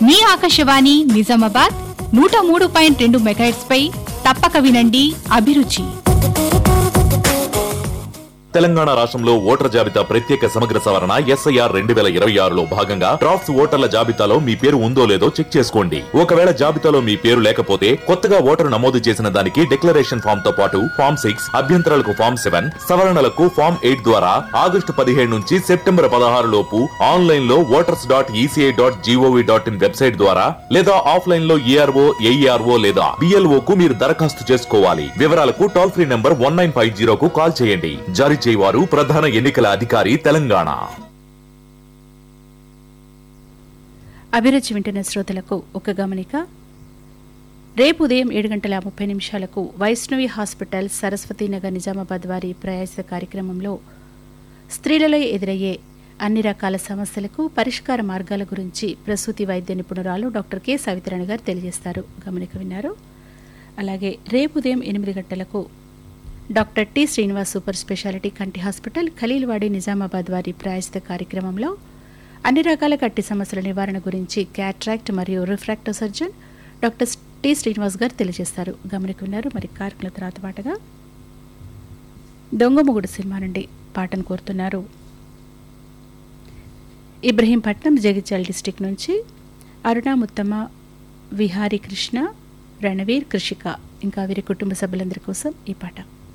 మీ ఆకాశవాణి నిజామాబాద్ నూట మూడు పాయింట్ రెండు మెగాహెట్స్ పై తప్పక వినండి అభిరుచి తెలంగాణ రాష్ట్రంలో ఓటర్ జాబితా ప్రత్యేక సమగ్ర సవరణ ఎస్ఐఆర్ రెండు వేల ఇరవై ఆరులో భాగంగా డ్రాఫ్ట్స్ ఓటర్ల జాబితాలో మీ పేరు ఉందో లేదో చెక్ చేసుకోండి ఒకవేళ జాబితాలో మీ పేరు లేకపోతే కొత్తగా ఓటరు నమోదు చేసిన దానికి డిక్లరేషన్ ఫామ్ తో పాటు ఫామ్ సిక్స్ అభ్యంతరాలకు ఫామ్ సెవెన్ సవరణలకు ఫామ్ ఎయిట్ ద్వారా ఆగస్టు పదిహేడు నుంచి సెప్టెంబర్ పదహారు లోపు ఆన్లైన్ లో voters dot ECI dot GOV dot IN website ద్వారా లేదా ఆఫ్లైన్ లో ఏఆర్ఓ ఏఈఆర్ఓ లేదా బిఎల్ఓ కు మీరు దరఖాస్తు చేసుకోవాలి వివరాలకు toll free number one nine five జీరోకు కాల్ చేయండి జారీ చేయవారు ప్రధాన ఎన్నికల అధికారి తెలంగాణ అభిరుచి వింటున్న శ్రోతలకు ఒక గమనిక రేపు ఉదయం ఏడు గంటల ముప్పై నిమిషాలకు వైష్ణవి హాస్పిటల్ సరస్వతీనగర్ నిజామాబాద్ వారి ప్రయాస కార్యక్రమంలో స్త్రీలలో ఎదురయ్యే అన్ని రకాల సమస్యలకు పరిష్కార మార్గాల గురించి ప్రసూతి వైద్య నిపుణురాలు డాక్టర్ కె సవితరాణి గారు తెలియజేస్తారు గమనిక విన్నారు అలాగే రేపు ఉదయం ఎనిమిది గంటలకు doctor T Srinivas super speciality కంటి హాస్పిటల్ ఖలీల్వాడి నిజామాబాద్ వారి ప్రాయశ్చిత కార్యక్రమంలో అన్ని రకాల కంటి సమస్యల నివారణ గురించి క్యాట్రాక్ట్ మరియు refractive surgeon doctor T Srinivas గారు తెలియజేస్తారు గమనిక విన్నారు మరి కార్యక్రమం తర్వాత పాటగా దొంగముగుడు సినిమా నుండి పాటను కోరుతున్నారు ఇబ్రహీంపట్నం జగిత్యాల డిస్టిక్ నుంచి అరుణ ముత్తమ్మ విహారీ కృష్ణ రణవీర్ కృషిక ఇంకా వీరి కుటుంబ సభ్యులందరి కోసం ఈ పాట